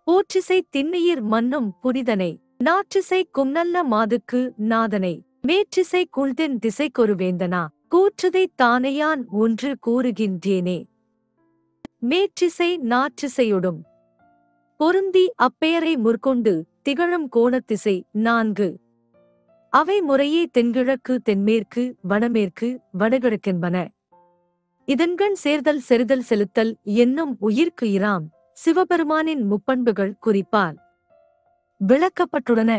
போற்றிசை திண்ணியிர் மன்னும் புனிதனை நாற்றிசை கும்நல்ல மாதுக்கு நாதனை மேற்றிசை குழ்தென் திசைக்கொரு வேந்தனா கூற்றுதை தானையான் ஒன்று கூறுகின்றேனே மேற்றிசை நாற்றிசையொடும் பொருந்தி அப்பெயரை முற்கொண்டு திகழும் கோணத்திசை நான்கு அவை முறையே தென்கிழக்கு தென்மேற்கு வடமேற்கு வடகிழக்கென்பன இதன்கண் சேர்தல் செறிதல் செலுத்தல் என்னும் உயிர்க்கு இராம் சிவபெருமானின் முப்பண்புகள் குறிப்பால் விளக்கப்பட்டுள்ளன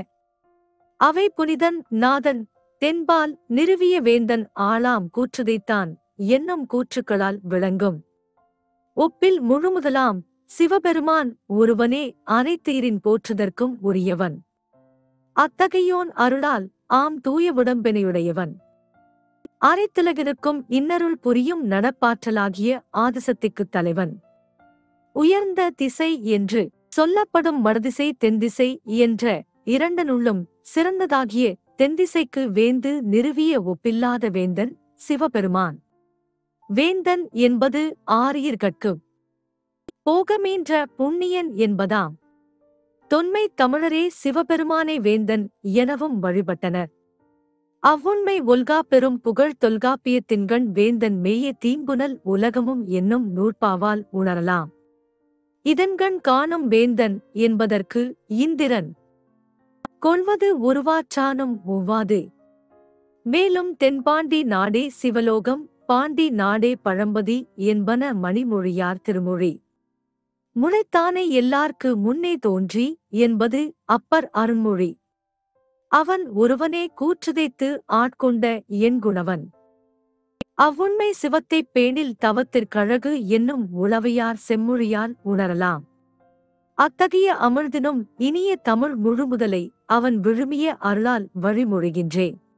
அவை புனிதன் நாதன் தென்பால் நிறுவிய வேந்தன் ஆளாம் கூற்றுதைத்தான் என்னும் கூற்றுக்களால் விளங்கும் ஒப்பில் முழுமுதலாம் சிவபெருமான் ஒருவனே அனைத்தீரின் போற்றுதற்கும் உரியவன் அத்தகையோன் அருளால் ஆம் தூய உடம்பினையுடையவன் அரைத்திலகனுக்கும் இன்னருள் புரியும் நடப்பாற்றலாகிய ஆதிசக்திக்குத் தலைவன் உயர்ந்த திசை என்று சொல்லப்படும் வடதிசை தென்திசை என்ற இரண்டனுள்ளும் சிறந்ததாகிய தென்திசைக்கு வேந்து நிறுவிய ஒப்பில்லாத வேந்தன் சிவபெருமான் வேந்தன் என்பது ஆரியர்கட்கு போகமீன்ற புண்ணியன் என்பதாம் தொன்மை தமிழரே சிவபெருமானை வேந்தன் எனவும் வழிபட்டனர் அவ்வுண்மை ஒல்கா பெரும் புகழ் தொல்காப்பியத்தின்கண் வேந்தன் மேய தீம்புனல் உலகமும் என்னும் நூற்பாவால் உணரலாம் இதன்கண் காணும் வேந்தன் என்பதற்கு இந்திரன் கொள்வது உருவாற்றானும் ஒவ்வாது மேலும் தென்பாண்டி நாடே சிவலோகம் பாண்டி நாடே பழம்பதி என்பன மணிமொழியார் திருமொழி முளைத்தானே எல்லார்க்கு முன்னே தோன்றி என்பது அப்பர் அருண்மொழி அவன் ஒருவனே கூற்றுதைத்து ஆட்கொண்ட என்குணவன் அவ்வுண்மை சிவத்தைப் பேணில் தவத்திற்கழகு என்னும் உளவையார் செம்மொழியால் உணரலாம் அத்தகைய அமிழ்தினும் இனிய தமிழ் முழுமுதலை அவன் விழுமிய அருளால் வழிமொழிகின்றேன்